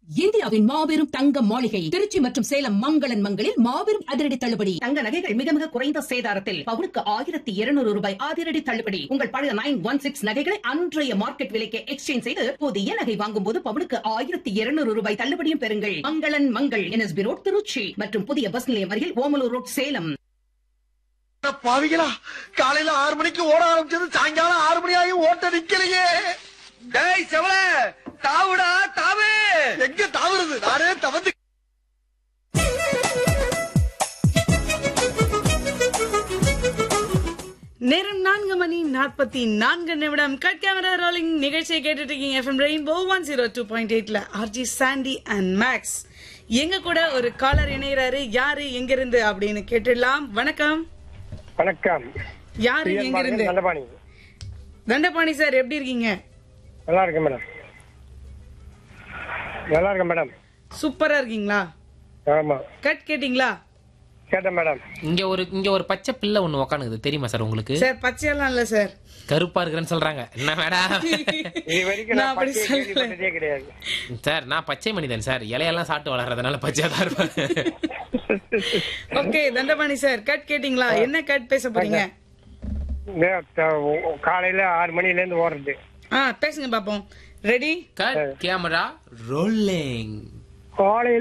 இந்தியாவின் மாபெரும் தங்க மாளிகை திருச்சி மற்றும் சேலம் மங்களன் மங்களில் மாபெரும் அதிரடி தள்ளுபடி தங்க நகைகள் மிக மிக குறைந்த சேதாரத்தில் பவுனுக்கு ஆயிரத்தி இருநூறு ரூபாய் அதிரடி தள்ளுபடி உங்கள் பழைய நைன் ஒன் சிக்ஸ் நகைகளை அன்றைய மார்க்கெட் விலைக்கு எக்ஸ்சேஞ்ச் செய்து புதிய நகை வாங்கும் போது பவுனுக்கு ஆயிரத்தி இருநூறு ரூபாய் தள்ளுபடியும் பெறுங்கள் மங்களன் மங்கள் என்எஸ்பி ரோட் திருச்சி மற்றும் புதிய பஸ் நிலையம் அருகில் ஓமலூர் ரோட் சேலம் அட பாவிகளா காலையில ஆறு மணிக்கு ஓட ஆரம்பிச்சது சாயங்காலம் ஆறு மணி ஆகி ஓட்ட நிக்கலையே டேய் செவல தாவுடா தாவு எங்க தாவுறது நானே தவந்து நேரம் நான்கு மணி நாற்பத்தி நான்கு நிமிடம் கட் கேமரா ரோலிங் நிகழ்ச்சியை கேட்டுட்டு இருக்கீங்க FM rainbow one zero two point எயிட்ல ஆர்ஜி சாண்டி அண்ட் மேக்ஸ் எங்க கூட ஒரு காலர் இணையறாரு யாரு எங்க இருந்து அப்படின்னு கேட்டுடலாம் வணக்கம் வணக்கம் யாரு எங்க இருந்து நல்லபாணி தண்டபாணி சார் எப்படி இருக்கீங்க நல்லா இருக்கேன் மேடம் நல்லா இருக்கேன் மேடம் சூப்பரா இருக்கீங்களா ஆமா கட் கேட்டிங்களா கேட்டேன் மேடம் இங்க ஒரு இங்க ஒரு பச்சை பிள்ளை ஒண்ணு உக்காந்துக்குது தெரியுமா சார் உங்களுக்கு சார் பச்சையெல்லாம் இல்ல சார் கருப்பா இருக்கிறேன்னு சொல்றாங்க என்ன மேடம் இது வரைக்கும் நான் நான் அப்படி பச்சையை சொல்லல. கேள்விப்பட்டதே கிடையாது சார் நான் பச்சை மனிதன் சார் இலையெல்லாம் சாப்பிட்டு வளர்றதுனால பச்சையா தான் இருப்பேன் ஓகே தண்டபாணி சார் கட் கேட்டிங்களா என்ன கட் பேச போறீங்க இந்த த- உ- காலையில ஆறு மணில இருந்து ஓடுறது ஆ பேசுங்க பாப்போம் ரெடி கட் கேமரா ரோலிங் காலையில